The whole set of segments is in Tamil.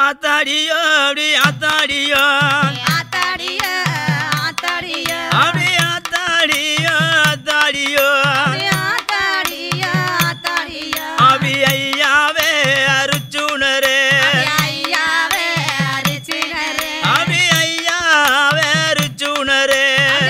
ஆத்தாடியோ அப்படி ஆத்தாடியோ ஆத்தாடிய ஆத்தாடிய அப்படி ஆத்தாடியோ ஆத்தாடியோ ஆத்தாடிய ஆத்தாடிய அப்படி ஐயாவே அருச்சுணரே ஐயாவே அரிச்சினரே அப்படி ஐயாவே அருச்சுணரே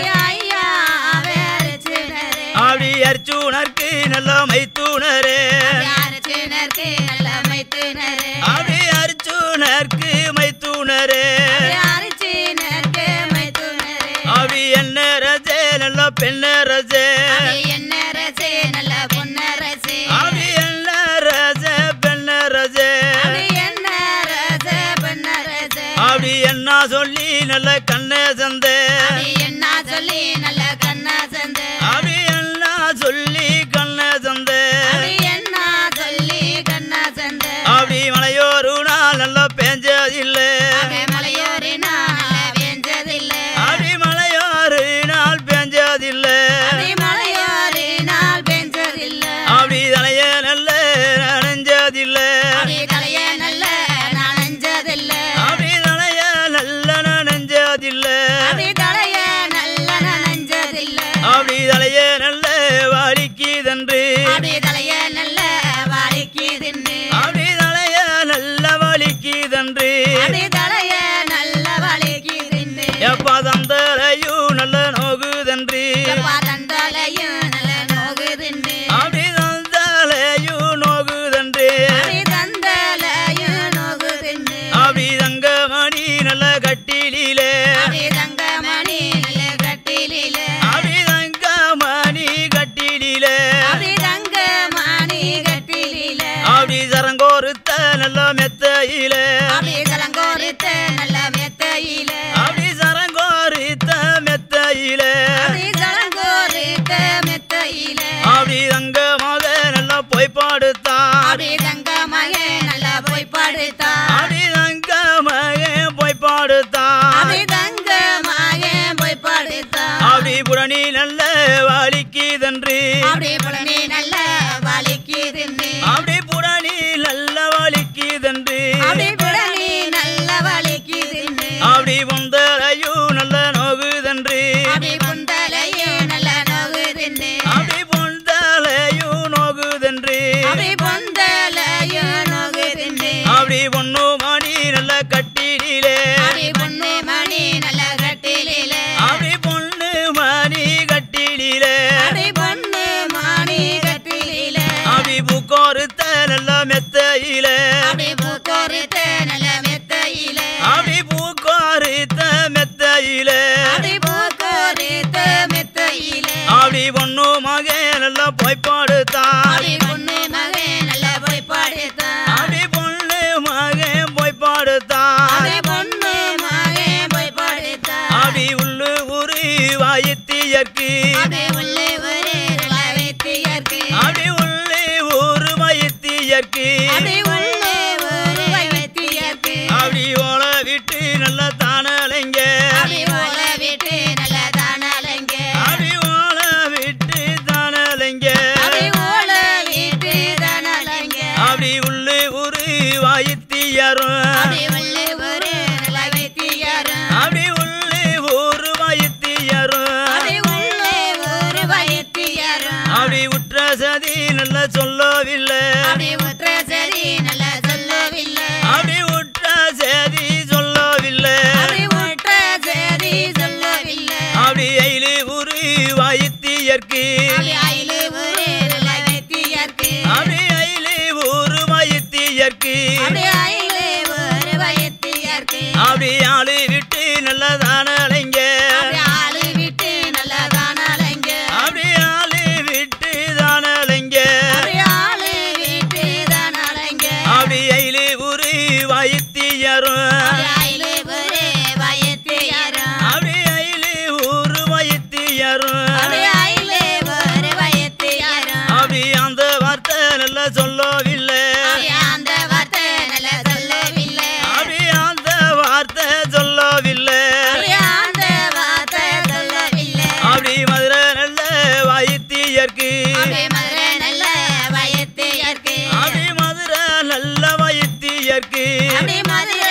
ஐயாவே அரிச்சினரே அப்படி அர்ச்சுணர்க்கு நல்ல மைத்துணரே அரிச்சினருக்கு நல்ல மைத்துனரே அப்படி அர்ச்சுணர்க்கு மைத்துணரே அரிச்சினருக்கு மைத்துனரே அப்படி என்ன ரஜே நல்ல பெண்ண ரஜே என்ன ரசே நல்ல பொன்னரசே அப்படி என்ன ரஜே பெண்ண ரஜே அது என்ன ரச பொன்னரச அப்படி என்ன சொல்லி நல்ல கண்ணே சந்தே அது என்ன சொல்லி நல்ல கண்ணா சந்த அப்படி என்ன சொல்லி கண்ணே சந்தே அது என்ன சொல்லி கண்ணா சந்த அப்படி மலையோரு நாள் நல்லா பேஞ்சதில்லை அவன் மலையோரினா வெஞ்சதில்ல அப்படி மலையோரு நாள் பேஞ்சதில்லை அது மலையோரினால் வெஞ்சதில்ல அப்படி தலைய நல்ல நனைஞ்சதில்லை அப்படி தலைய நல்ல நனைஞ்சதில்ல அப்படி தலைய நல்ல நனைஞ்சதில்லை அப்படி தலைய நல்ல நனைஞ்சதில்ல அப்படி தலைய நல்ல வலிக்குதன்று அப்படி தலைய நல்ல வாடிக்கு தின்னு அப்படி தலைய நல்ல வலிக்குதன்று அப்படி தலைய நல்ல வாடிக்கு தின்னு எப்பா தந்தலையும் நல்ல நோகுதன்று எப்பா தண்டாலையும் நல்ல நோகுதுன்னு அப்படி தந்தலையும் நோகுதன்று அப்படி தந்தாலையும் நோகுதுன்னு அப்படி தங்கமணி நல்ல கட்டிலே அப்படி தங்கமணி நல்ல கட்டிலில அப்படி தங்கமணி கட்டிலே அப்படி தங்கமணி கட்டிலில அப்படி சரங்கோருத்த நல்ல மெத்தையில அப்படி தலங்கோரித்த நல்ல மெத்தையில அப்படி சரங்கோருத்த மெத்தையில அப்படி தலங்கோரித்த மெத்தையில அப்படி தங்க மக நல்ல போய் பாடுத்தான் அப்படி தங்க மகன் நல்லா போய் படுத்தான் அப்படி தங்க மகன் போய் பாடுத்தான் அப்படி தங்க மகன் போய் படுத்தான் அப்படி புரணி நல்ல வலிக்குதன்று அப்படி புலனி நல்ல வலிக்கு தின்னு அப்படி புரணி நல்ல வலிக்குதன்று அப்படி புலனி நல்ல வலிக்கு தின்னு அப்படி பொந்தலையும் நல்ல நோகுதன்று அப்படி புந்தலையும் நல்ல நோகு தின்னு அப்படி பொந்தலையும் நோகுதன்று அப்படி பொந்தலையும் நோகு தின்னு அப்படி பொண்ணு மணி நல்ல கட்டிலே அப்படி பொண்ணு மணி நல்ல கட்டிலில அப்படி பொண்ணு மணி கட்டிலே அப்படி பொண்ணு மணி கட்டிலில அப்படி பூக்கோருத்த நல்ல மெத்தையில அப்படி பூக்கோரித்த நல்ல மெத்தையில அப்படி பூக்கோருத்த மெத்தையில அப்படி பூக்கோரித்த மெத்தையில அப்படி பொண்ணு மக நல்லா போய் பாடுத்தான் அப்படி பொண்ணு மகன் நல்ல போய் படுத்தான் அப்படி பொண்ணு மகன் போய் பாடுத்தான் அப்படி பொண்ணு மகன் போய் படுத்தான் அப்படி உள்ளு உரு வாயத்தியற்கு அப்படி உள்ளே ஒரு நல்ல வைத்தியர்க்கு அப்படி உள்ளே ஒரு வயத்தியற்கு அப்படி உள்ளே ஒரு வைத்தியர்க்கு அப்படி ஓல விட்டு நல்ல தானலைங்க அப்படி ஓல விட்டு நல்ல தானாலங்க அப்படி ஓல விட்டு தானலைங்க அப்படி ஓல விட்டு தானாலங்க அப்படி உள்ளே ஒரு வாயத்தியரும் அப்படி உள்ளே ஒரு நல்ல வைத்தியரும் அப்படி உள்ளே ஒரு வயத்தியரும் அப்படி உள்ளே ஒரு வைத்தியரும் அப்படி உற்ற சதி நல்ல சொல்லவில்லை அப்படி உற்ற சரி நல்ல சொல்லவில்லை அப்படி உற்ற சதி சொல்லவில்லை அப்படி உற்ற சரி சொல்லவில்லை அப்படி ஐலு ஒரு வயத்தியற்கு அப்படி அயிலு ஒரு நல்ல வைத்தியர்க்கு அப்படி ஐலு ஒரு வயத்தியற்கு அப்படி அயிலு ஒரு வைத்தியர்க்கு அப்படி ஆளு விட்டு நல்ல தானலைங்க அப்படி ஆளு விட்டு நல்ல தானாலங்க அப்படி ஆளு விட்டு தானலைங்க அப்படி ஆளு விட்டு தானாலங்க அப்படி ஐலு ஒரு வயத்தியரும் அப்படி அயிலு ஒரு வைத்தியரும் அப்படி ஐலு ஒரு வயத்தியரும் அப்படி அயிலு ஒரு வைத்தியரும் அப்படி அந்த வார்த்தை நல்ல சொல்லவில்லை அப்படி அந்த வார்த்தை நல்ல சொல்லவில்லை அப்படி அந்த வார்த்தை சொல்லவில்லை அப்படி அந்த வார்த்தை சொல்லவில்லை அப்படி மதுரை நல்ல வயத்தியற்கு அப்படி மதுரை நல்ல வைத்தியர்க்கு அப்படி மதுரை நல்ல வயத்தியற்கு அப்படி மதுரை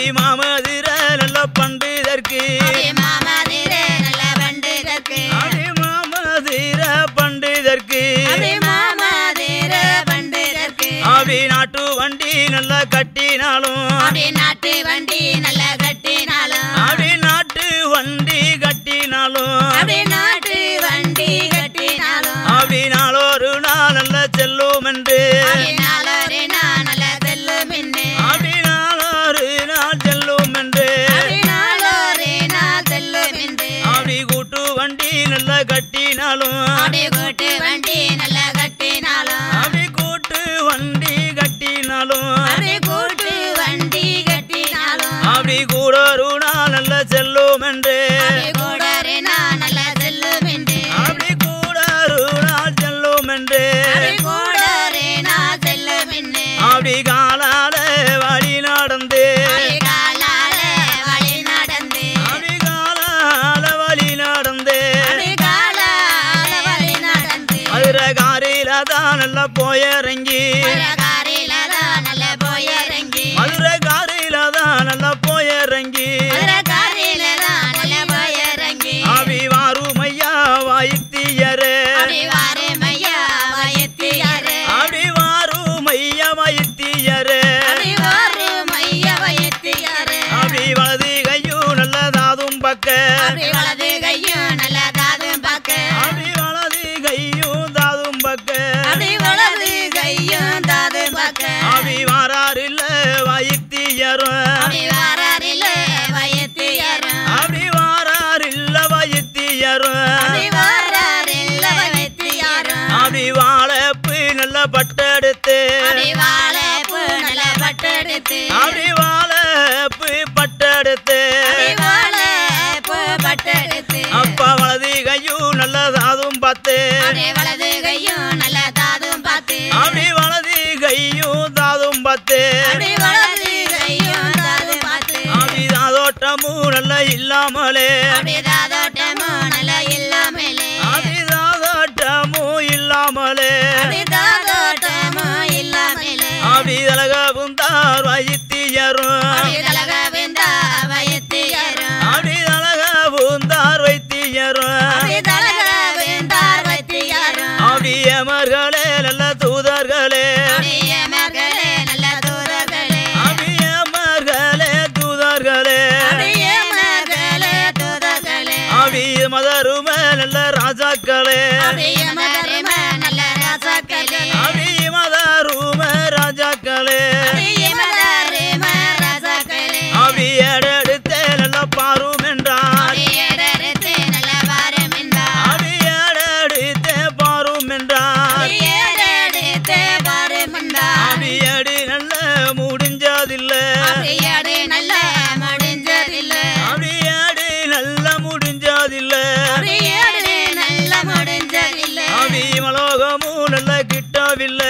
மாமதிர நல்ல பண்டிதற்கு அடி மாமதிரே நல்ல பண்டிதற்கு அடி மாமதிர பண்டிதற்கு அடி மாமதிரே பண்டிதற்கு அவி நாட்டு வண்டி நல்லா கட்டினாலும் அடி நாட்டு வண்டி நல்ல கட்டினாலும் அவி நாட்டு வண்டி கட்டினாலும் அடி நாட்டு வண்டி கட்டினாலும் அவி நாளொரு நாள் நல்ல செல்லும் என்று அடி நாளொரு நாள் நல்ல செல்லும் என்று அவி நாளொரு நாள் செல்லும் என்று அடி நாளொரு நாள் செல்லும் என்று அவி கூட்டு வண்டி நல்லா கட்டினாலும் அடி கூட்டு வண்டி நல்ல கட்டினாலும் அவி கூட்டு வண்டி கட்டினாலும் அடி கூட்டு வண்டி கட்டினாலும் அப்படி கூட ஒரு நாள் நல்ல செல்லும் என்று அடி கூடரு நாள் நல்ல செல்லும் என்று அப்படி கூட ஒரு நாள் செல்லும் என்று அடி கூடரு நாள் செல்லும் என்று அப்படி காலால வழி நடந்து அடி காலால வழி நடந்து அப்படி காலால வழி நடந்து அடி காலால வழி நடந்து மதுர காரில தான் நல்லா போயிறங்கி மதுரகாரில தான் நல்ல போயிறங்கி மதுர காரில தான் நல்லா போயிறங்கி மதுரகாரில தான் நல்ல போயிறங்கி அவி வாருமையா வாய்த்தியரே அடி வாரே மையா வயத்தியாரே அவி வாருமையா வாய்த்தியரே அடி வாரு மையா வயத்தியாரே அவி வலது கையும் நல்லதாதும் பக்க அடி வலது கையும் நல்ல தாதும் பாக்க அவி வலது கையும் தாதும் பக்க அடி வலது கையும் தாதும் பாக்க அவி வாராரில்ல வாய்த்தியரும் அடி வாரில வயத்தியாரும் அவி வாராரில்ல வாய்த்தியரும் அடி வாரில வயத்தியாரும் அவி வாழப்பு நல்ல பட்டெடுத்து அடி வாழைப்பூ நல்ல பட்டெடுத்து அவி வாழப்பு பட்டெடுத்து அடி வாழைப்பூ பட்டெடுத்து அப்பா வலது கையும் நல்லதாதும் பார்த்து அடி வலது கையும் நல்ல தாதும் பார்த்து அப்படி வலது கையும் தாதும் பார்த்து அடி வலது கையும் தாதும் பார்த்து அப்படி தாதோட்டமும் நல்ல இல்லாமலே அடி தாதோட்டமும் நல்ல இல்லாமலே அப்படி தாதோட்டமும் இல்லாமலே அடி தாதோட்டமும் இல்லாமலே அப்படி தலகவும் தார் வைத்தியரும் அடி தலக வெந்தா வயத்தியாரும் அப்படி தலகவும் தார் வைத்தியரும் அடி தலக வெந்தார் வயத்தியாரும் அப்படி எமர்களே நல்ல தூதர்களே அடிய மகளே நல்ல தூதர்களே அப்படி எமர்களே தூதர்களே அடிய மகளே தூதர்களே அப்படி மதருமே நல்ல ராஜாக்களே அடிய மகரிம நல்ல ராசாக்களே அப்படி மதருமே ராஜாக்களே அடிய மகரிம ராசாக்களே அப்படி ஏடெடுத்தே நல்ல பாரும் என்றார் அடியடர்த்து நல்ல வாரம் என்றார் அப்படி ஏடெடுத்தே பாரும் என்றார் அடியடர்த்து வாரம் என்றார் அப்படி அடி நல்ல முடிஞ்சதில்லை அடியடு நல்ல முடிஞ்சதில்லை அப்படி அடி நல்ல முடிஞ்சதில்லை அடியடு நல்ல முடிஞ்சதில்லை அப்படி மலோகமும் நல்ல கிட்டவில்லை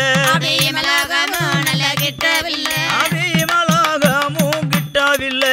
அடிமலகமும் நல்ல கிட்டவில்லை அப்படி மலோகமும் கிட்டவில்லை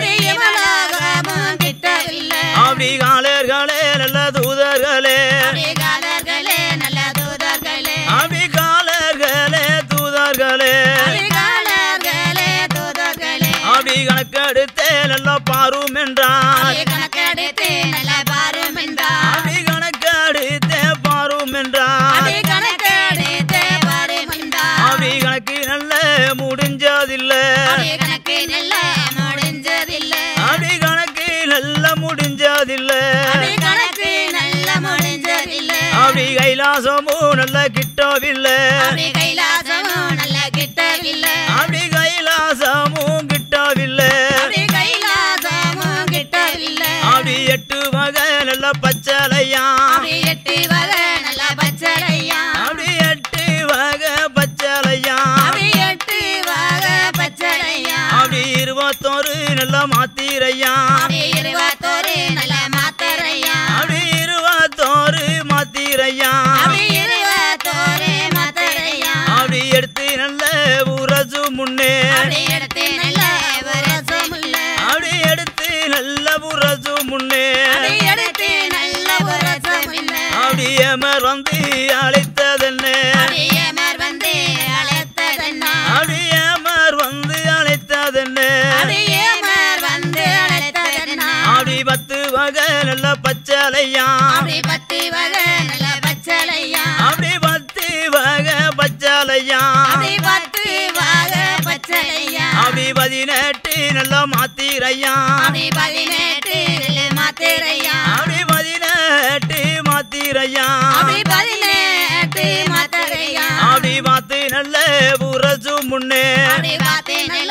அடிமலகமும் கிட்டவில்லை அப்படி காலர்களே நல்ல தூதர்களே அடிகாலர்களே நல்ல தூதர்களே அப்படி காலர்களே தூதர்களே அடிகாலர்களே தூதர்களே அப்படி கணக்கெடுத்தே நல்ல பாரும் என்றார் அடி கணக்கெடுத்து நல்ல பாரும் என்றார் அப்படி கணக்கெடுத்தே பாரும் என்றார் அடி கணக்கெடுத்து பாரும் என்றார் அப்படி கணக்கு நல்ல முடிஞ்சதில்லை அடி கணக்கு நல்ல முடிஞ்சதில்லை அப்படி கணக்கு நல்ல முடிஞ்சதில்லை அடி கணக்கு நல்ல முடிஞ்சதில்லை அப்படி கைலாசமும் நல்ல கிட்டவில்லை அடி கைலாசமும் நல்ல கிட்டவில்லை அப்படி கைலாசமும் கிட்டவில்லை அடி கைலாசமும் கிட்டவில்லை அப்படி எட்டு வகை நல்ல பச்சளையா அடி எட்டு வகை நல்ல பச்சளையா அப்படி எட்டு வகை பச்சளையா அடி எட்டு வகை பச்சளையா அப்படி இருபத்தோரு நல்ல மாத்திரையா அடி இருபத்தோரு நல்ல மாத்தரையா அப்படி இருபத்தோரு மாத்திரையா அடி இருபத்தோரு மாத்தரையா அப்படி எடுத்து நல்ல உரசு முன்னே அடி எடுத்து நல்ல வரசமுள்ள அப்படி எடுத்து நல்ல உரசு முன்னே அடி எடுத்து நல்ல வரசமுள்ள அப்படி எமர் வந்து அழைத்ததென்ன அடியமர் வந்து அழைத்ததென்ன அப்படி எமர் வந்து அழைத்ததென்ன அடியமர் நல்ல பச்சளையா அப்படி பத்து வகை நல்ல பச்சளையா அப்படி பத்து வகை பச்சளையா அப்படி பத்து வகை பச்சளையா அப்படி பதினெட்டு நல்ல மாத்திரையா அப்படி பதினெட்டு நல்ல மாத்திரையா அப்படி பதினெட்டு மாத்திரையா அப்படி பதினெட்டு மாத்திரையா அப்படி பார்த்து நல்ல புரசு முன்னே அப்படி பார்த்து நல்ல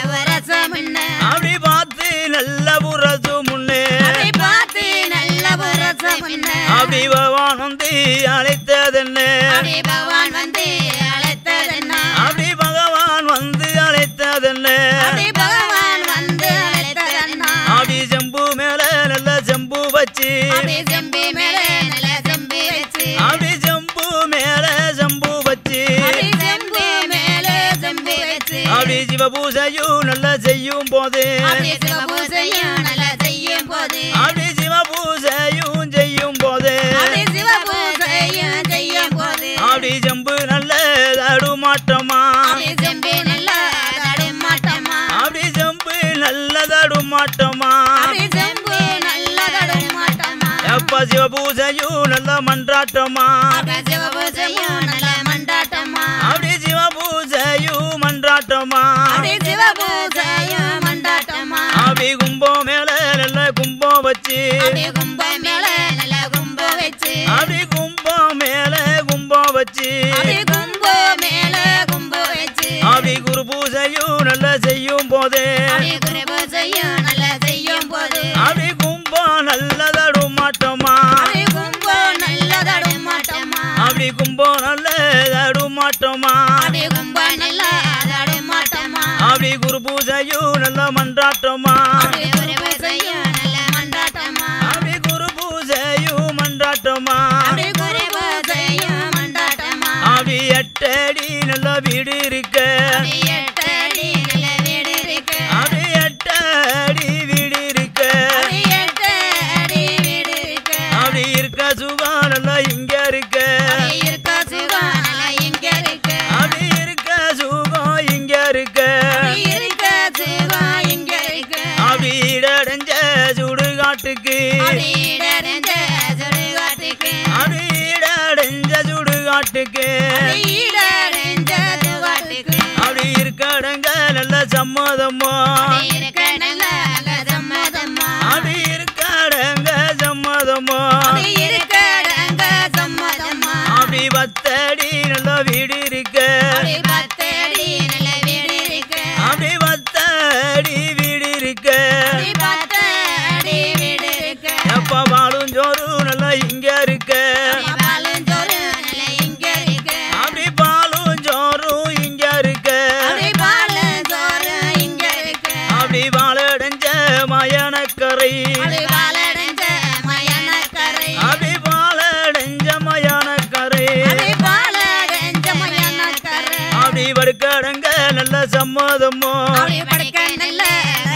வரசம் என்ன அப்படி பார்த்து நல்ல புரசு முன்னே அப்படி பார்த்து நல்ல வரசம் என்ன அப்படி பகவான் வந்து அழைத்ததென்ன அப்படி பகவான் வந்து அழைத்ததென்ன அப்படி பகவான் வந்து அழைத்ததென்ன அப்படி பகவான் வந்து அழைத்ததென்ன அப்படி செம்பு மேல நல்ல செம்பு வச்சு அப்படி செம்பி மேல நல்ல செம்பி வச்சு அப்படி செம்பு மேல செம்பு வச்சு அப்படி செம்பு மேல செம்பி வச்சு அப்படி சிவபூசையும் நல்ல செய்யும் போது அப்படி சிவபூசையும் நல்ல செய்யும் போது அப்படி சிவபூசையும் செய்யும் போது அப்படி சிவபூசையும் செய்யும் போது அப்படி செம்பு நல்ல தடுமாட்டமா அப்படி செம்பி நல்ல தடுமாட்டமா அப்படி செம்பு நல்ல தடுமாட்டமா அப்படி செம்பு நல்ல தடுமாட்டமா எப்ப சிவபூசையும் நல்ல மன்றாட்டமா அப்படி சிவபூசையும் நல்ல மண்டாட்டமா அப்படி சிவபூசையும் மன்றாட்டமா அப்படி சிவபூசையும் மண்டாட்டமா அப்படி கும்பம் மேல நல்ல கும்பம் வச்சு அப்படி கும்பம் மேல நல்ல கும்பம் வச்சு அப்படி கும்பம் மேல கும்பம் வச்சு அப்படி கும்பம் மேல கும்பம் வச்சு அப்படி குரு பூசையும் நல்ல செய்யும் போது அப்படி குருபூசையும் நல்ல செய்யும் போது அப்படி கும்பம் நல்ல தடுமாட்டமா அப்படி கும்பம் நல்ல தடுமாட்டமா அப்படி கும்பம் நல்ல தடுமாட்டமா அப்படி கும்பம் நல்ல தடுமாட்டமா அப்படி குரு பூசையும் நல்ல மன்றாட்டமா அப்படி குருபூசையும் நல்ல மண்டாட்டமா அப்படி குரு பூசையும் மன்றாட்டமா அப்படி குருபூசையும் மண்டாட்டமா அப்படி எட்டடி நல்ல வீடு இருக்க அப்படி எட்டடி நல்ல வீடு இருக்கு அப்படி எட்டடி வீடு இருக்க அப்படி எட்டடி வீடு இருக்கு அப்படி இருக்க சுகம் நல்லா இங்க இருக்க அப்படி இருக்க சுகம் நல்லா இங்க இருக்கு அப்படி இருக்க சுகம் இங்க இருக்க அப்படி இருக்க சுகம் இங்க இருக்கு அப்படி இடடைஞ்ச சுடுகாட்டுக்கு அப்படி இடறிஞ்ச சுடுகாட்டுக்கு அப்படி இடடைஞ்ச சுடுகாட்டுக்கு அப்படி இடறிஞ்ச சுடுகாட்டுக்கு அப்படி இருக்கடங்க நல்ல சம்மதமோ அப்படி இருக்க நல்ல சம்மதமா அப்படி இருக்கடங்க சம்மதமோ அப்படி இருக்கடங்க சம்மதமா அப்படி பத்தடி நல்ல வீடு இருக்க அப்படி பத்தடி நல்ல வீடு இருக்கு அப்படி பத்தடி வீடு இருக்க அப்படி பத்தடி வீடு இருக்கு எப்ப வாழும் சோறு நல்லா இங்க இருக்க அப்படி பாலும் சோறு நல்ல இங்க இருக்கு அப்படி பாலும் சோறும் இங்க இருக்க அப்படி பாலும் சோறு இங்க இருக்கு அப்படி வாழடைஞ்ச மயனக்கரை அப்படி பாலடைஞ்ச மயானக்கரை அப்படி வாழடைஞ்ச மயானக்கரை அப்படி பாலடைஞ்ச மயானக்கரை அப்படி வடுக்கடங்க நல்ல சம்மதமோ அப்படி படுக்க நல்ல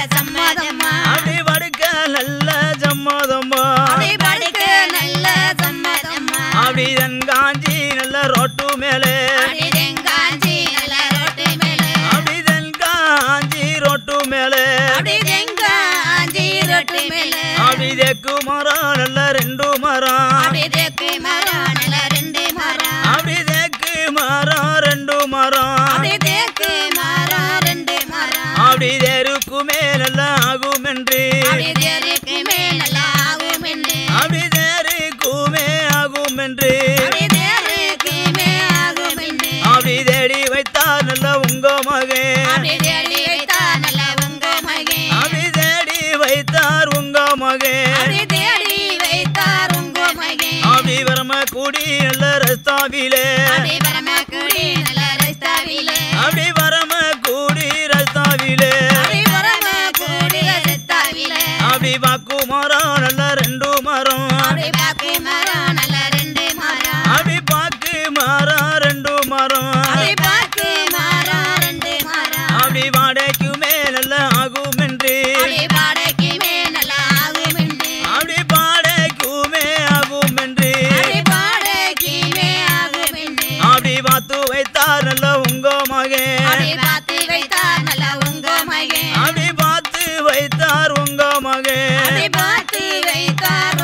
சம்மதமா அப்படி வடுக்க நல்ல சம்மதமோ அப்படி படுக்க நல்ல சம்மதமா அப்படி தென்காஞ்சி நல்ல ரோட்டு மேலே அப்படி தெங்காஞ்சி நல்ல ரோட்டு மேல அப்படி தென்காஞ்சி ரோட்டு மேலே அப்படி தெங்காஞ்சி ரோட்டு மேல அப்படி தெக்கு மரம் நல்ல ரெண்டு மரம் அப்படி தெக்கு மரம் நல்ல ரெண்டு மரம் அப்படி தெக்கு மரம் ரெண்டு மரம் அப்படி தெக்கு மரம் ரெண்டு மரம் அப்படி தெருக்குமே நல்ல ஆகும் என்று அப்படி தெருக்குமே நல்லா ஆகும் என்று அப்படி தெருக்குமே ஆகும் என்று அப்படி தெருக்குமே ஆகும் என்று அப்படி தேடி வைத்தார் நல்ல உங்க மகன் அப்படி தேடி வைத்தா நல்ல உங்க மகன் அப்படி தேடி வைத்தார் உங்க மகன் அப்படி தேடி வைத்தார் உங்க மகன் அப்படி வரம கூடி நல்ல ரஸ்தாவிலே அப்படி பரமக்குடி நல்ல ரஸ்தாவில அப்படி வரம கூடி ரஸ்தாவிலே அப்படி பரமக்குடி ரஸ்தாவில அப்படி பாக்கு மரம் நல்ல ரெண்டு மரம் அப்படி பாக்கு மரம் நல்ல ரெண்டு மரம் அப்படி பாக்கு மரம் ரெண்டு மரம் அப்படி பாக்கு மரம் ரெண்டு மரம் அப்படி வாடகைக்குமே நல்ல ஆகும் என்று அப்படி பாடைக்குமே நல்லா ஆகும் என்று அப்படி பாடகைக்குமே ஆகும் என்று அப்படி பாடைக்குமே ஆகும் என்று அப்படி பார்த்து வைத்தார் நல்ல உங்க மகன் அப்படி பார்த்து வைத்தார் நல்லா உங்க மகன் அப்படி பார்த்து வைத்தார் உங்க மகன் அப்படி பார்த்து வைத்தார்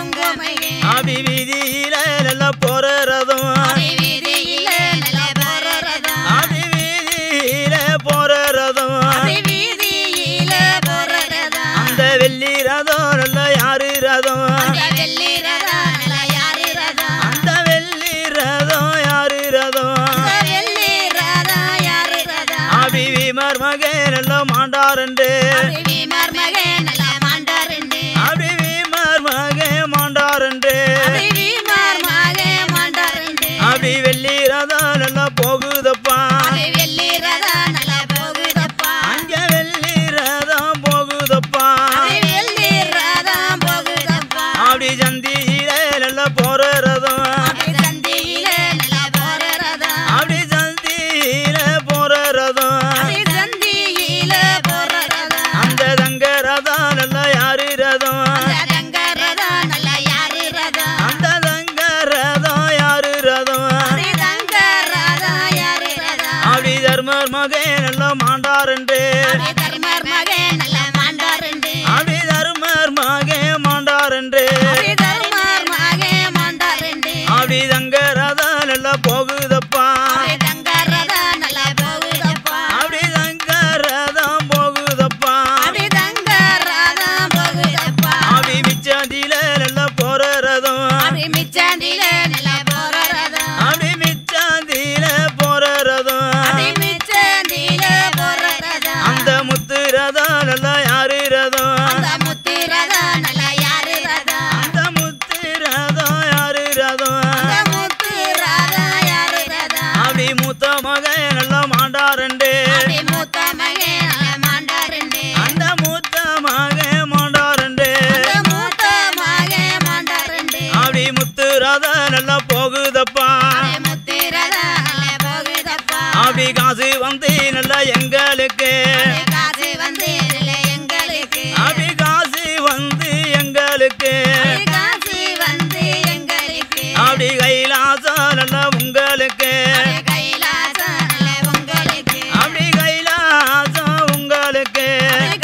போற ரதம் அப்படி வீதியில போற ரதம் அந்த வெள்ளி ரதம் நல்ல யாரு ரதம் அந்த வெள்ளி ரதம் நல்ல யாரு ரதம் அந்த வெள்ளி ரதம் யாரு ரதம் அந்த வெள்ளி ரதம் யாரு ரதம் அபி வீமர் மகே நல்ல மாண்டாரண்டு அப்படி வீமர் மகன் நல்ல மாண்டாருண்டு அபி வீமர் மகே மாண்டாரண்டு அப்படி வீமர் மகன் மாண்டாருண்டு அபி வெள்ளி ரதம் நல்ல போகுதப்பா அப்படி வெள்ளி ரதம் நல்ல போகுதப்பா அங்க வெள்ளி ரதம் போகுதப்பா அப்படி வெள்ளி ரதம் போகுதப்பா அப்படி சந்தியில நல்ல போற ரதம் அப்படி சந்தியில நல்ல போற ரதம் அப்படி சந்தியில போற ரதம் அப்படி சந்தியில போற ரதம் அந்த தங்க ரதம் நல்ல யாரு ரதம் அந்த தங்க ரதம் நல்ல யாரு ரதம் அந்த தங்க ரதம் யாரு ரதம் அப்படி தங்க ரதம் யாரு ரதம் அப்படி தர்மர் மகே நல்ல மாண்டாரண்டு அப்படி தர்மர் மகன் நல்ல மாண்டாருண்டு அப்படி தர்மர் மகே மாண்டாரண்டு அப்படி தர்மர் மகன் மாண்டாருண்டு அப்படி தங்க ரதம் நல்ல போகுதப்பா அப்படி தங்க ரதம் நல்ல போகுதப்பா அப்படி தங்க ரதம் போகுதப்பா அப்படி தங்க ரதம் போகுதப்பா அப்படி மிச்சதில நல்ல போற ரதம் அப்படி மிச்சாண்டில நல்ல போற ரதம் அப்படி மிச்சதில போற ரதம் அப்படி மிச்சாண்டில போற ரதம் அந்த முத்து ரதம் நல்ல யாரு ரதம் அந்த முத்து ரதம் நல்ல யாரு ரதம் அந்த முத்து ரதம் யாரு ரதம் அந்த முத்து ரதம் யாரு ரதம் அப்படி மூத்த மகன் நல்ல மாண்டாரண்டு அப்படி மூத்த மகன் நல்ல மாண்டாருண்டு அந்த மூத்த மகன் மாண்டாரண்டு அந்த மூத்த மகன் மாண்டாருண்டு அப்படி முத்து ரதம் நல்லா போகுதப்பா அப்படி முத்து ரதம் நல்ல போகுதப்பா அப்படி காசு வந்து நல்லா எங்களுக்கு அப்படி காசு வந்து இல்ல எங்களுக்கு அப்படி காசு வந்து எங்களுக்கு அப்படி காசு வந்து எங்களுக்கு அப்படி கைலாசம் நல்லா உங்களுக்கு அப்படி கைலாசம் நல்ல உங்களுக்கு அப்படி கைலாசம் உங்களுக்கு அப்படி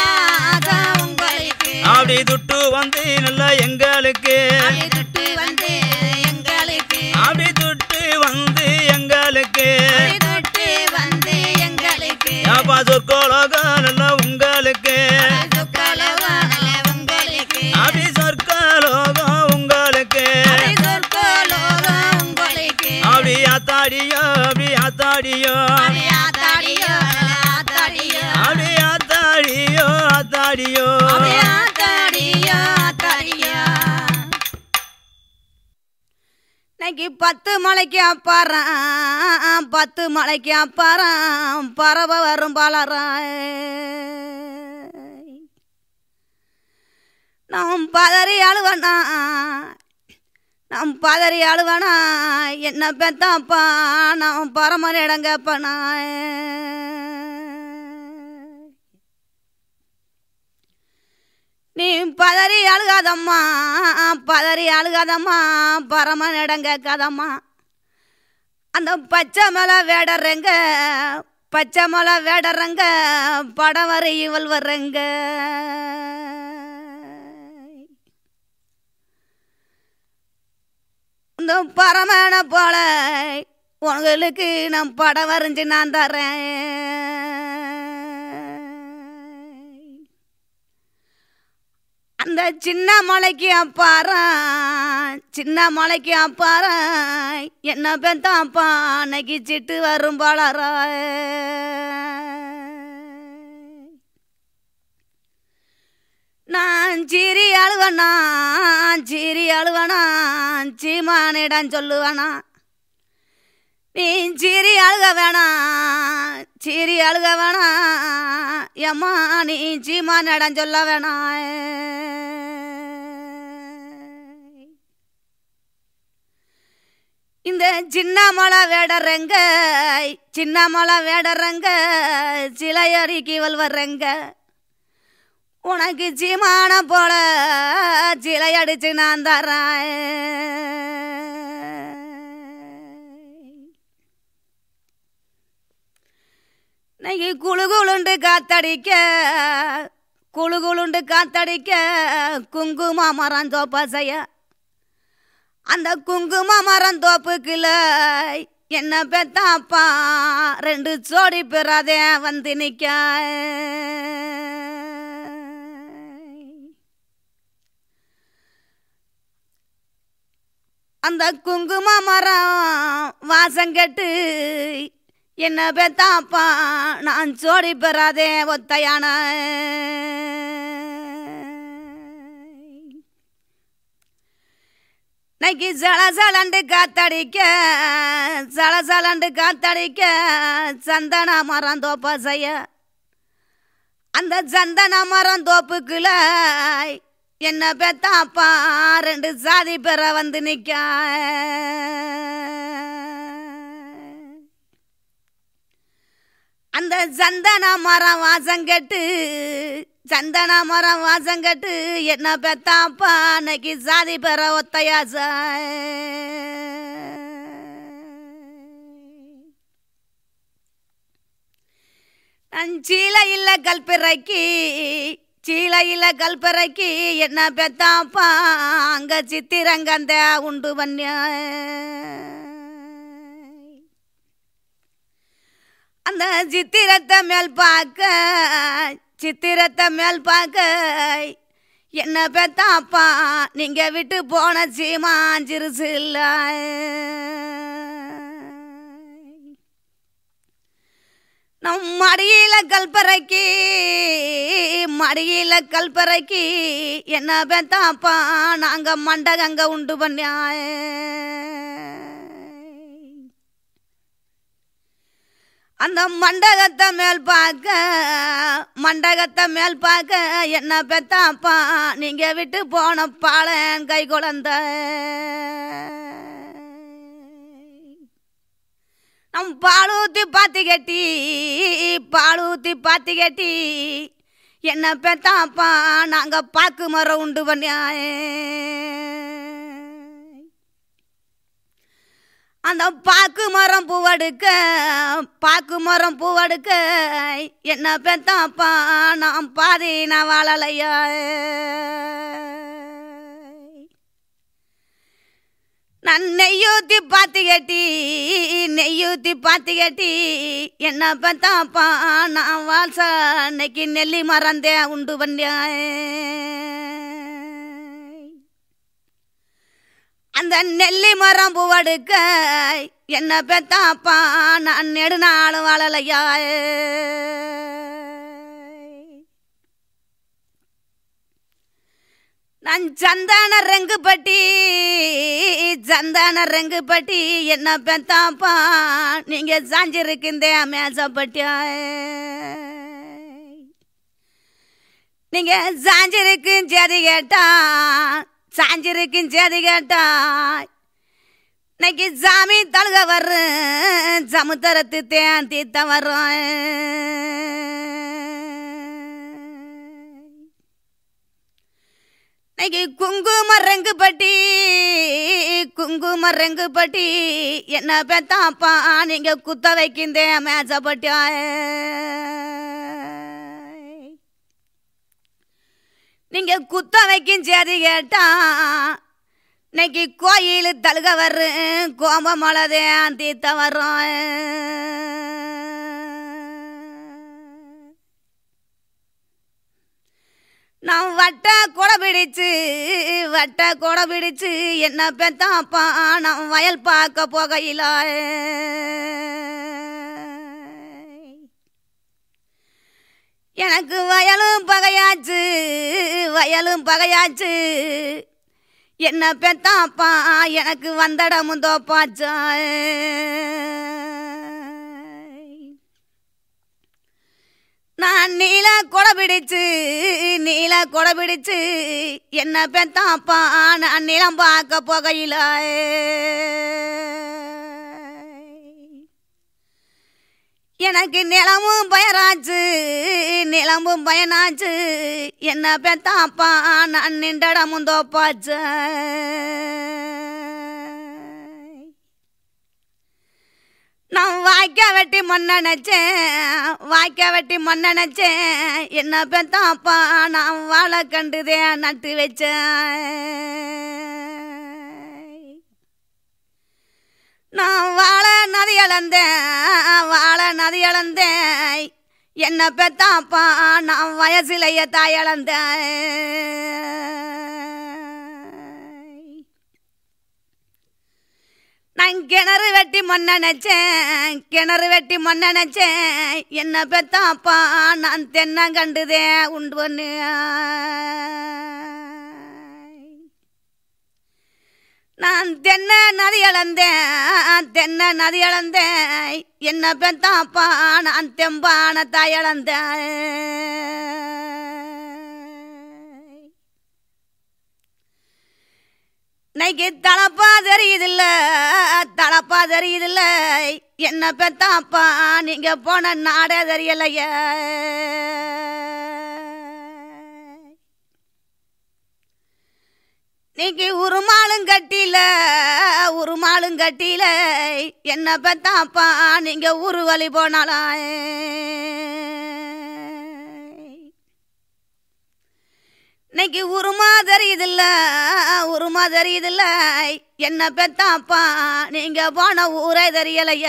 கைலாசம் உங்களுக்கு அப்படி துட்டு வந்து நல்லா எங்களுக்கு அப்படி துட்டு வந்து எங்களுக்கு அப்படி துட்டு வந்து எங்களுக்கு அப்படி துட்டு வந்து எங்களுக்கு அப்பா சொற்கோலகம் நல்லா உங்களுக்கு அப்படி சொற்களவம் நல்ல உங்களுக்கு அப்படி சொற்கலோகம் உங்களுக்கு அப்படி சொற்களோகம் உங்களுக்கு அப்படி ஆத்தாடியோ அப்படி ஆத்தாடியோ அப்படி ஆத்தாடியோ நல்ல ஆத்தாடியோ அப்படி ஆத்தாடியோ ஆத்தாடியோ அப்படி ஆத்தாடியோ ஆத்தாடியோ இன்னைக்கு பத்து மலைக்கு அப்பாறான் பத்து மலைக்கு அப்பாறான் பறவை வரும் பலராய் நாம் பதறி அழுவனா நாம் பதறி அழுவனா என்ன பெத்தாப்பா நாம் பரமன் இடங்கப்பனா நீ பதறி அழுகாதம்மா பதறி அழுகாதம்மா பரமன் இடங்க கதம்மா அந்த பச்சை மலை வேடறங்க பச்சை மலை வேடறங்க படம் வர இவள் வர்றங்க இந்த பரமனை போல உங்களுக்கு நான் படம் வரைஞ்சு நான் தரேன் அந்த சின்ன மலைக்கு அப்பாரா சின்ன மலைக்கு அப்பாரா என்ன பெத்தாப்பா அன்னைக்கு சிட்டு வரும் பலரா நான் சிரி அழுவனா சிரி அழுவனா சீமானிடம் சொல்லுவனா நீ சிரி அழுக வேணாம் சிரி அழுக வேணாம் எம்மா நீ சீமானிடம் சொல்ல வேணாம் இந்த சின்ன மலை வேடறங்க சின்ன மலை வேடறங்க சிலையறிக்கி வல்வர்றங்க உனக்கு சீமான போல சிலை அடிச்சு நான் தரேன் இன்னைக்கு குழு குளுண்டு காத்தடிக்க குழு குளுண்டு காத்தடிக்க குங்கும மரம் தோப்பாசைய அந்த குங்கும மரம் தோப்புக்குள்ள என்ன பெத்தாப்பா ரெண்டு ஜோடி பெறாதே வந்து நிக்க அந்த குங்கும மரம் வாசம் கெட்டு என்ன பெத்தாப்பா நான் ஜோடி பெறாதே ஒத்தையான நைக்கு சலசலண்டு காத்தடிக்க சலசலண்டு காத்தடிக்க சந்தன மரம் தோப்ப செய்ய அந்த சந்தன மரம் தோப்புக்குள்ள என்ன பெத்தாப்பா ரெண்டு சாதி பெற வந்து நிக்க அந்த சந்தன மரம் வாசம் கெட்டு சந்தன மரம் வாசம் கெட்டு என்ன பெத்தாப்பா அன்னைக்கு சாதி பெற ஒத்தையாச நான் சீலையில் கல்பிறைக்கு சீலையில் கல்பிறைக்கு என்ன பெத்தாப்பா அங்க சித்திரங்கந்த உண்டு பண்ணிய அந்த சித்திரத்தை மேல் பார்க்க சித்திரத்தை மேல் பார்க்க என்ன பெத்தாப்பா நீங்க விட்டு போன சீமாஞ்சிருசு இல்லை நம் மடியில கல்பறைக்கு மடியில கல்பறைக்கு என்ன பெத்தாப்பா நாங்க மண்டகங்க உண்டு பண்ணியாய அந்த மண்டகத்தை மேல் பார்க்க மண்டகத்தை மேல் பார்க்க என்ன பெத்தாப்பா நீங்க விட்டு போன பாலன் கை குழந்த நம் பாலூத்தி பாத்தி கட்டி பாலூத்தி பாத்தி கட்டி என்ன பெத்தாப்பா நாங்க பாக்கு மரம் உண்டு பண்ணியாயே அந்த பாக்கு மரம் பூவடுக்க பாக்கு மரம் பூவடுக்க என்ன பெத்தாப்பா நான் பாதி நான் வாழலையா நான் நெய்யூத்தி பாத்தி கட்டி நெய்யூத்தி பாத்தி கட்டி என்ன பெத்தாப்பா நான் வாச அன்னைக்கு நெல்லி மறந்தே உண்டு பண்ணியாய் அந்த நெல்லி மரம் பூவடுக்க என்ன பெத்தாப்பா நான் நெடுநாளும் வாழலையா நான் சந்தான ரெங்கு பட்டி சந்தான ரெங்கு பட்டி என்ன பெத்தாப்பா நீங்க சாஞ்சிருக்கிந்த மேசப்பட்டியா நீங்க சாஞ்சிருக்கும் சேதி கேட்டா சாஞ்சிருக்கும் சேதி கேட்டா இன்னைக்கு சாமி தழுக வர்றேன் சமுத்திரத்து தேன் தீத்த வர்றோம் இன்னைக்கு குங்கும ரெங்கு பட்டி குங்கும ரெங்கு பட்டி என்ன பெத்தாப்பா நீங்க குத்த வைக்கிந்தே மேசப்பட்டியா நீங்க குத்த வைக்கும் சேதி கேட்டா இன்னைக்கு கோயில் தழுக வர்றேன் கோம்ப மலதே தீத்த வர்றோம் நான் வட்ட கொடை பிடிச்சு வட்ட கொடை பிடிச்சு என்ன பெத்தாப்பா நான் வயல் பார்க்க போகையில எனக்கு வயலும் பகையாச்சு வயலும் பகையாச்சு என்ன பெத்தாப்பா எனக்கு வந்தடமும் தோப்பாச்சா நான் நீல கொடை பிடிச்சு நீல கொடை பிடிச்சு என்ன பெத்தாப்பா நான் நிலம் பார்க்க போகையில எனக்கு நிலமும் பயராச்சு நிலமும் பயனாச்சு என்ன பெத்தாப்பா நான் நின்றடமும் தோப்பாச்சு நான் வாய்க்க வெட்டி மண்ணனைச்சேன் வாய்க்க வெட்டி மண்ணனைச்சேன் என்ன பெத்தாப்பா நான் வாழை கண்டுதே நட்டு வச்சேன் நான் வாழ நதி அளந்தேன் வாழ நதி அளந்தேன் என்ன பெத்தாப்பா நான் வயசிலேயே தாய் அளந்தேன் நான் கிணறு வெட்டி மண்ண நினைச்சேன் கிணறு வெட்டி மண்ண நினைச்சேன் என்ன பெத்தாப்பா நான் தென்னங்கண்டுதே உண்டு பண்ணு நான் தென்ன நதி அளந்தேன் தென்ன நதி அளந்தேன் என்ன பெத்தாப்பா நான் தெம்பான தாய் அளந்தேன் இன்னைக்கு தலப்பா தெரியுதில்ல தலப்பா தெரியுதில்ல என்ன பெத்தாப்பா நீங்க போன நாடே தெரியலையே நீங்க உருமாலும் கட்டில உருமாலும் கட்டில என்ன பெத்தாப்பா நீங்க ஊரு வழி போனாலா இன்னைக்கு உருமா தெரியுதில்ல உருமா தெரியுதில்ல என்ன பெத்தாப்பா நீங்க போன ஊரே தெரியலைய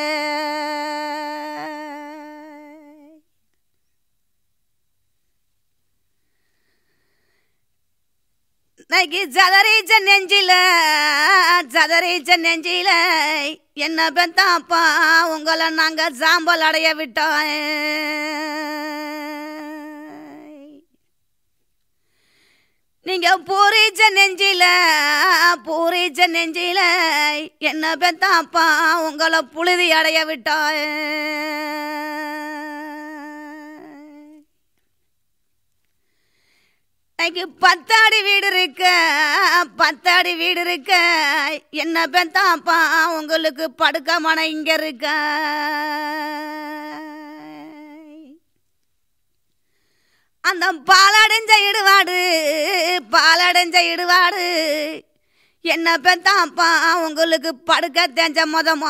இன்னைக்கு சதறிச்ச நெஞ்சில சதறிச்ச நெஞ்சில என்ன பெத்தாப்பா உங்களை நாங்க சாம்பல் அடைய விட்டோம் நீங்க பூரிச்ச நெஞ்சில பூரிச்ச நெஞ்சில என்ன பெத்தாப்பா உங்களை புழுதி அடைய விட்டாய் இன்னைக்கு பத்தாடி வீடு இருக்க பத்தாடி வீடு இருக்க என்ன பெத்தாப்பா உங்களுக்கு படுக்க மனம் இங்க இருக்க அந்த பாலடைஞ்ச இடுவாடு பாலடைஞ்ச இடுவாடு என்ன பெத்தாப்பா உங்களுக்கு படுக்க தெரிஞ்ச மொதமா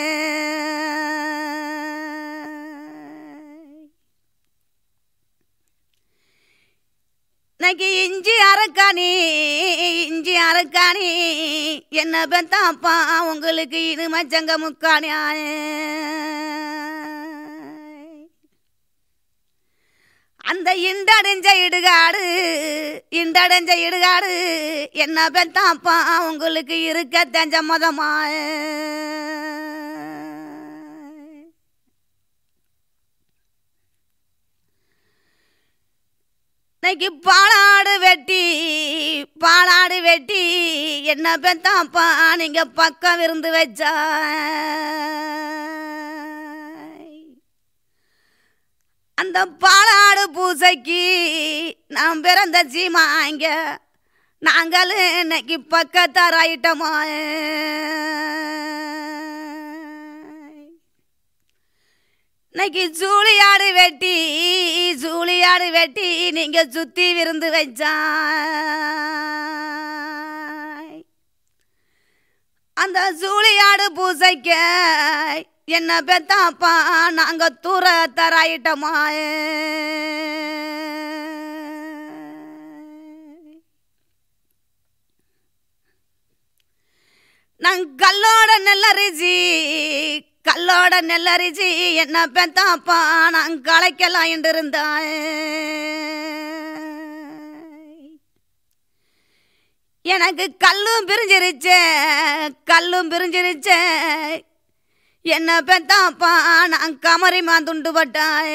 இன்னைக்கு இஞ்சி அரைக்காணி இஞ்சி அரைக்காணி என்ன பெத்தாப்பா உங்களுக்கு இனிமை சங்க முக்காணி அந்த இண்டடைஞ்ச இடுகாடு இண்டடைஞ்ச இடுகாடு என்ன பெத்தாப்பா உங்களுக்கு இருக்க தெரிஞ்ச மொதமா இன்னைக்கு பாலாடு வெட்டி பாலாடு வெட்டி என்ன பெத்தாப்பா நீங்க பக்கம் இருந்து வச்சா அந்த பாலாடு பூசைக்கு நான் பிறந்த சீமாங்க நாங்களும் இன்னைக்கு பக்கத்தாராயிட்டோமா இன்னைக்கு சூழியாடு வெட்டி சூழியாடு வெட்டி நீங்க சுத்தி விருந்து வச்சா அந்த சூழியாடு பூசைக்க என்ன பெத்தாப்பா நாங்க தூர தராயிட்டோமா நான் கல்லோட நெல்லரிசி கல்லோட நெல்லரிசி என்ன பெத்தாப்பா நான் களைக்கலாம் என்று இருந்தான் எனக்கு கல்லும் பிரிஞ்சிருச்சே கல்லும் பிரிஞ்சிருச்சே என்ன பெத்தாப்பா நான் கமரி மாந்துண்டு பட்டான்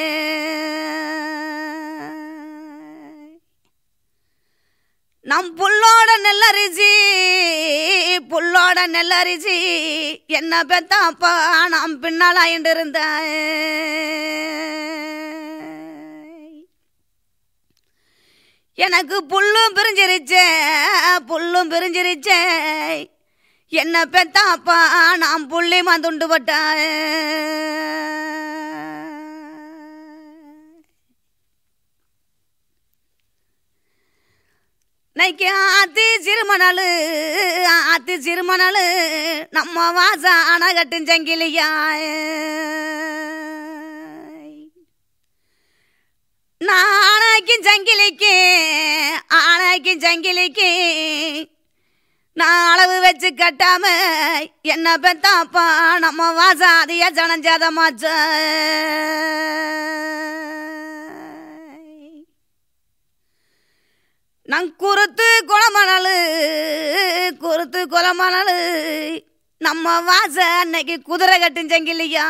நம் புல்லோட நெல்லரிசி புல்லோட நெல்லரிசி என்ன பெத்தாப்பா நான் பின்னாலாயிண்டு இருந்தேன் எனக்கு புல்லும் பிரிஞ்சிருச்சே புல்லும் பிரிஞ்சிருச்சே என்ன பெத்தாப்பா நான் புள்ளி மாந்துண்டு பட்டான் நைக்கு ஆத்தி சிறுமணலு ஆத்தி சிறுமணலு நம்ம வாச அணகட்டும் சங்கிலியா நான் ஆணைக்கும் சங்கிலிக்கு ஆணைக்கும் சங்கிலிக்கு நான் அளவு வச்சு கட்டாம என்ன பெத்தாப்பா நம்ம வாசாதிய ஜனஞ்சதமாச்ச நான் குறுத்து குளமணலு குறுத்து குளமணலு நம்ம வாச அன்னைக்கு குதிரை கட்டுஞ்சங்கில்லையா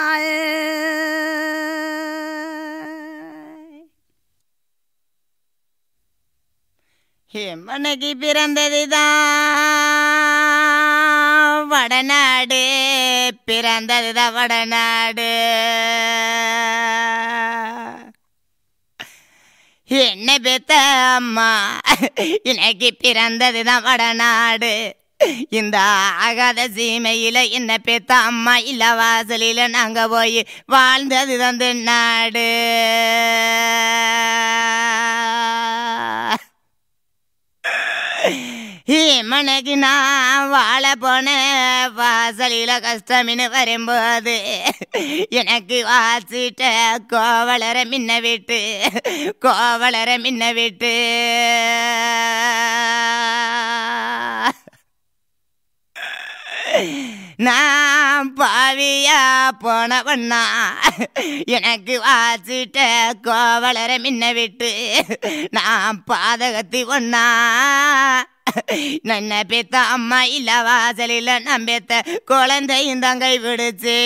எம்மனைக்கு பிறந்ததுதான் வடநாடு பிறந்ததுதான் வடநாடு என்ன பெத்த அம்மா எனக்கு பிறந்ததுதான் வடநாடு இந்த ஆகாத சீமையில என்ன பெத்த அம்மா இல்ல வாசலில நாங்க போய் வாழ்ந்தது தந்து நாடு மனைக்கு நான் வாழ போன வாசலில கஷ்டமின்னு வரும்போது எனக்கு வாசிட்ட கோவலர மின்ன விட்டு கோவலர மின்ன விட்டு நான் பாவியா போனவண்ணா எனக்கு வாசிட்ட கோவலர மின்ன விட்டு நான் பாதகத்தி ஒண்ணா நன்ன பெத்த அம்மா இல்ல வாசலில் நம்பெத்த குழந்தையும் தங்கை விடுச்சு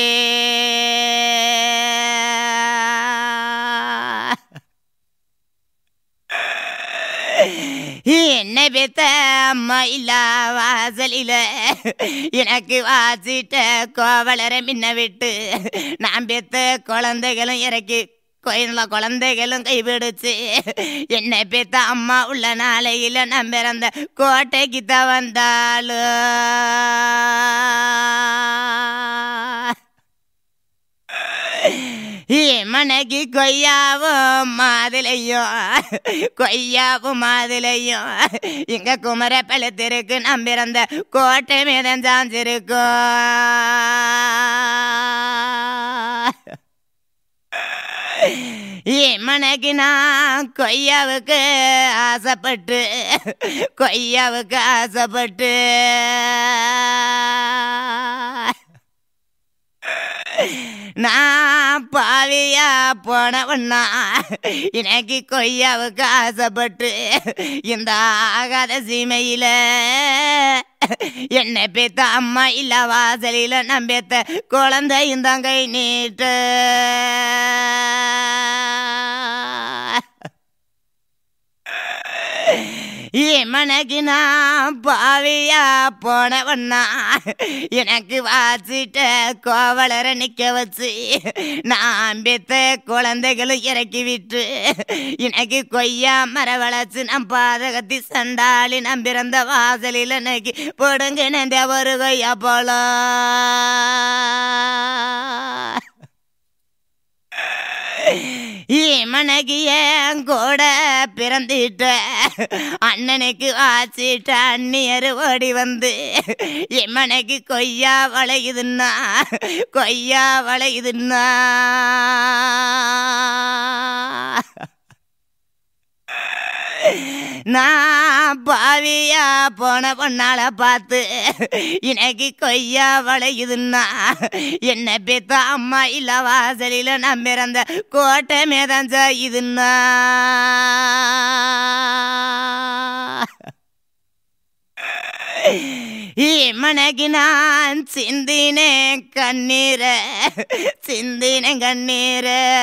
என்ன பெத்த அம்மா இல்ல வாசலில எனக்கு வாசிட்ட கோவலர மின்ன விட்டு நான் பெத்த குழந்தைகளும் இறக்கி கோயில குழந்தைகளும் கைவிடுச்சு என்னை பெத்த அம்மா உள்ள நாளையில நான் பிறந்த கோட்டைக்கு தான் வந்தாலும் மனைக்கு கொய்யாவும் மாதுளையும் கொய்யாவும் மாதுளையும் இங்க குமர பழுத்திருக்கு நான் பிறந்த கோட்டை மீதம் சாஞ்சிருக்கும் மனைக்கு நான் கொய்யாவுக்கு ஆசைப்பட்டு கொய்யாவுக்கு ஆசைப்பட்டு நான் பாவியா போனவண்ணா எனக்கு கொய்யாவுக்கு ஆசைப்பட்டு இந்த ஆகாத சீமையில என்னை பெத்த அம்மா இல்ல வாசலில நம்பெத்த குழந்தை இந்த கை நீட்டு மனைக்கு நான் பாவியா போனவண்ணா எனக்கு வாசிட்ட கோவலர நிக்க வச்சு நான் பெத்த குழந்தைகளும் இறக்கி விட்டு எனக்கு கொய்யா மர வளர்ச்சி நம் பாதகத்தி சண்டாளி நம் பிறந்த வாசலில் எனக்கு பொடுங்க நந்த ஒரு கொய்யா போலாம் மனைக்கு என் கூட பிறந்திட்ட அண்ணனுக்கு வாசிட்ட அண்ணியர் ஓடி வந்து எம்மனைக்கு கொய்யா வளையுதுன்னா கொய்யா வளையுதுன்னா நான் பாவியா போன பொண்ணால பார்த்து எனக்கு கொய்யா வளையுதுன்னா என்ன பெத்த அம்மா இல்ல வாசலில நான் பிறந்த கோட்டை மேதான் இதுன்னா மனைக்கு நான் சிந்தினே கண்ணீர சிந்தினே கண்ணீர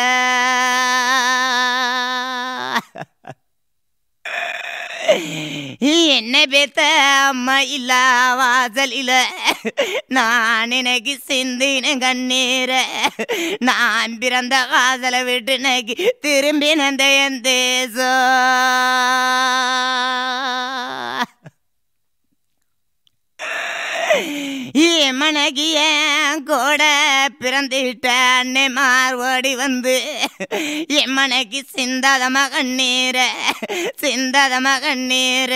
என்ன பெத்த அம்மா இல்ல வாசலில நான் எனக்கு சிந்தின கண்ணீர நான் பிறந்த வாசலை விட்டு நகி திரும்பி நந்த என் தேசம் மனைக்கு என் கூட பிறந்துட்ட அன்னை மார்வோடி வந்து என் மனைக்கு சிந்தாதம கண்ணீர சிந்தாதம கண்ணீர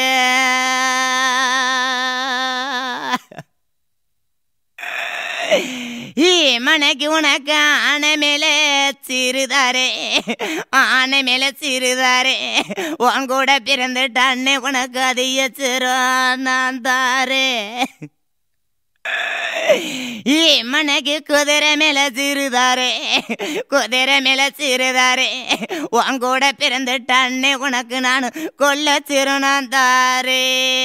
மனைக்கு உனக்கு ஆனை மேல சிறுதாரே ஆனை மேல சிறுதாரே உன் கூட பிறந்துட்டானே உனக்கு அதிக சிறு நான் தாரே ಈ ಮನೆಗೆ ಕುದುರೆ ಮೇಲೆ சிறுதாரே குதிரை மேல சிறுதாரே உன் கூட பிறந்துட்டானே உனக்கு நான் கொல்ல சிறுநான் தாரே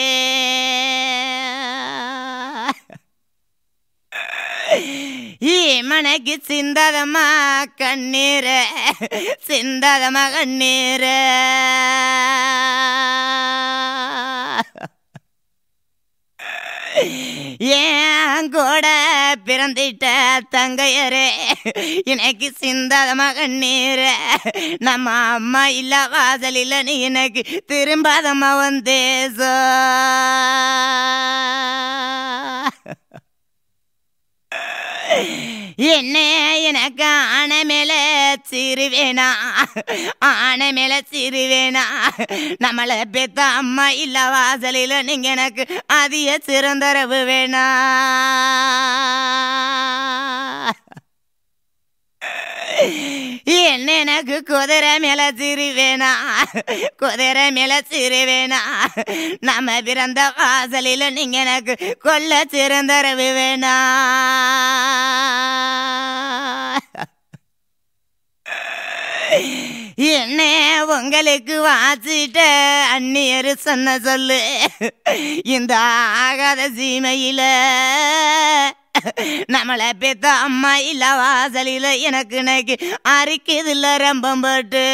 ಈ ಮನೆಗೆ ಸಿಂದದಮ್ಮ ಕಣ್ಣೀರ ಸಿಂದದಮ್ಮ ಕಣ್ಣೀರ ஏன் கூட பிறந்திட்ட தங்கையரே எனக்கு சிந்தாத மகண்ணீர நம்ம அம்மா இல்ல வாசலில் நீ எனக்கு திரும்பாதம்மா வந்தேசோ என்ன எனக்கு ஆனை மேல சிறுவேனா ஆனை மேல சிறுவேனா நம்மளை பெத்த அம்மா இல்ல வாசலில் நீங்க எனக்கு அதிக சிறந்தரவு வேணா என்ன எனக்கு குதிரை மேல சிறுவேனா குதிரை மேல சிறுவேனா நம்ம பிறந்த வாசலில் நீங்க எனக்கு கொல்ல சிறந்தரவு வேணா என்ன உங்களுக்கு வாசிட்ட அந்நியர் சொன்ன சொல்லு இந்த ஆகாத சீமையில நம்மளை பெத்த அம்மா இல்ல வாசலில எனக்கு எனக்கு அரிக்குதில்ல ரம்பம் போட்டு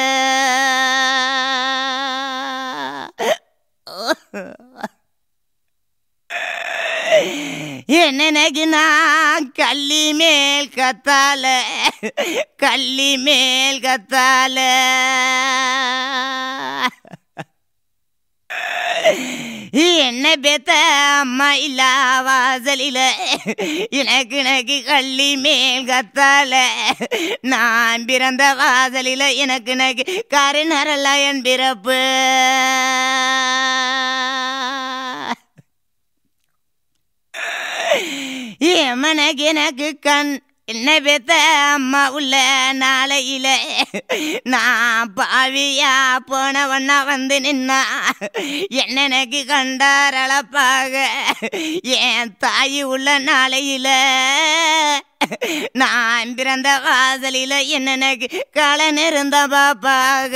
என்னக்கு நான் கள்ளி மேல் கத்தால கள்ளி மேல் கத்தால என்ன பெத்த அம்மா இல்ல வாசலில எனக்கு எனக்கு கள்ளி மேல் கத்தால நான் பிறந்த வாசலில எனக்கு எனக்கு கருணரல என் பிறப்பு எமனக்கு எனக்கு கண் என்ன பெத்த அம்மா உள்ள நாளையில நான் பாவியா போனவண்ணா வந்து நின்னா என்ன எனக்கு கண்டாரளப்பாக என் தாய் உள்ள நாளையில நான் பிறந்த வாசலில என்ன எனக்கு களன் இருந்த பாப்பாக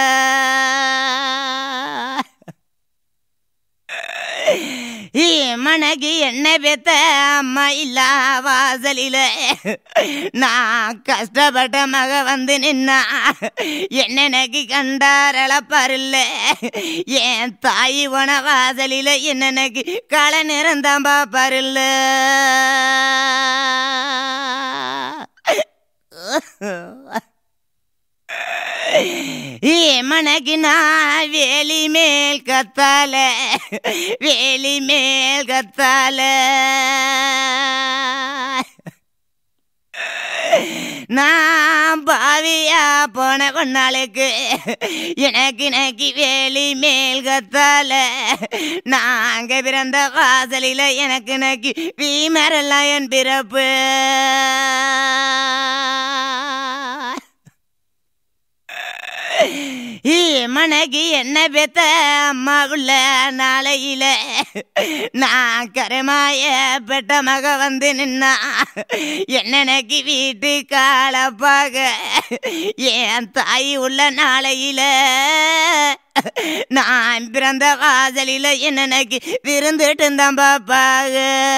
மனக்கு என்ன பெத்த அம்மா இல்ல வாசலில நான் கஷ்டப்பட்ட மக வந்து நின்னா என்ன எனக்கு கண்டாரளப்பாரில்ல என் தாய் உன வாசலில என்ன எனக்கு கள நிறந்தான் பாப்பாரில்ல மனக்கு நான் வேலி மேல் கத்தால வேலி மேல் கத்தால நான் பாவியா போன பொண்ணாளுக்கு எனக்கு எனக்கு வேலி மேல் கத்தால நாங்க பிறந்த வாசலில எனக்கு எனக்கு வீமரெல்லாம் என் பிறப்பு மனக்கு என்ன பெத்த அம்மா உள்ள நாளையில நான் கரமாய பெட்ட மக வந்து நின்னா என்னனைக்கு வீட்டு காலப்பாக என் தாய் உள்ள நாளையில நான் பிறந்த வாசலில என்னனைக்கு விருந்துட்டு இருந்தான் பாப்பாக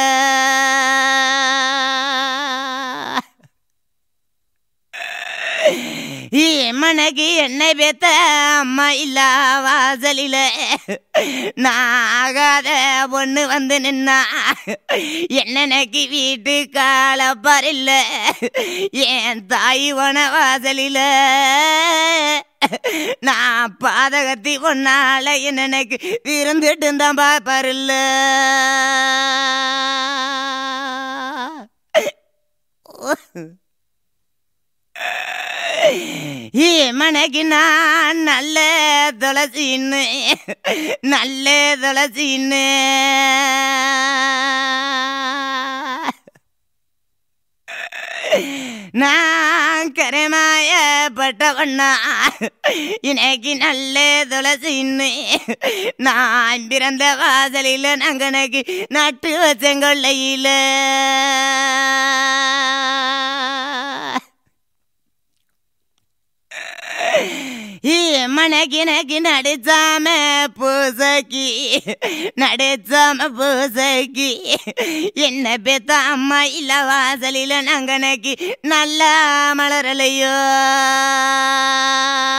மனக்கு என்னை பெத்த அம்மா இல்ல வாசலில நான் ஆகாத பொண்ணு வந்து நின்னா என்னனைக்கு வீட்டு காலப்பார் இல்ல என் தாய் வன வாசலில நான் பாதகத்தி பொண்ணால என்னனைக்கு விருந்துட்டு இருந்தான் பாப்பாருல்ல மனக்கு நான் நல்ல துளசின்னு நல்ல துளசின்னு நான் கரமாயப்பட்டவண்ணா எனக்கு நல்ல துளசின்னு நான் பிறந்த வாசலில் நங்கனக்கு நட்டு வச்சங்கொள்ளையில மனக்கினக்கு நடிச்சாம பூசக்கி நடிச்சாம பூசக்கி என்ன பெத்த அம்மா இல்ல வாசலில நங்கனக்கு நல்லா மலரலையோ